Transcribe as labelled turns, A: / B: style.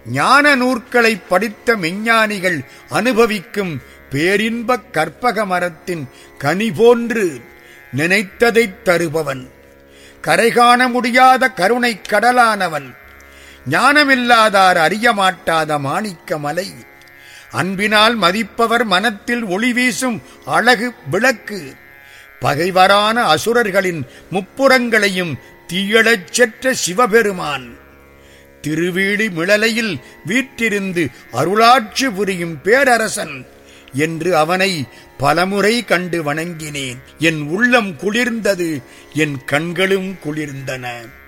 A: ஞான நூற்களை படித்த மெஞ்ஞானிகள் அனுபவிக்கும் பேரின்பக் கற்பக மரத்தின் கனி போன்று நினைத்ததைத் தருபவன் கரை காண முடியாத கருணைக் கடலானவன் ஞானமில்லாதார் அறிய மாட்டாத மாணிக்க மலை அன்பினால் மதிப்பவர் மனத்தில் ஒளி வீசும் அழகு விளக்கு பகைவரான அசுரர்களின் முப்புறங்களையும் தீயழச் செற்ற சிவபெருமான் திருவீழி மிளலையில் வீற்றிருந்து அருளாட்சி புரியும் பேரரசன் என்று அவனை பலமுறை கண்டு வணங்கினேன் என் உள்ளம் குளிர்ந்தது என் கண்களும் குளிர்ந்தன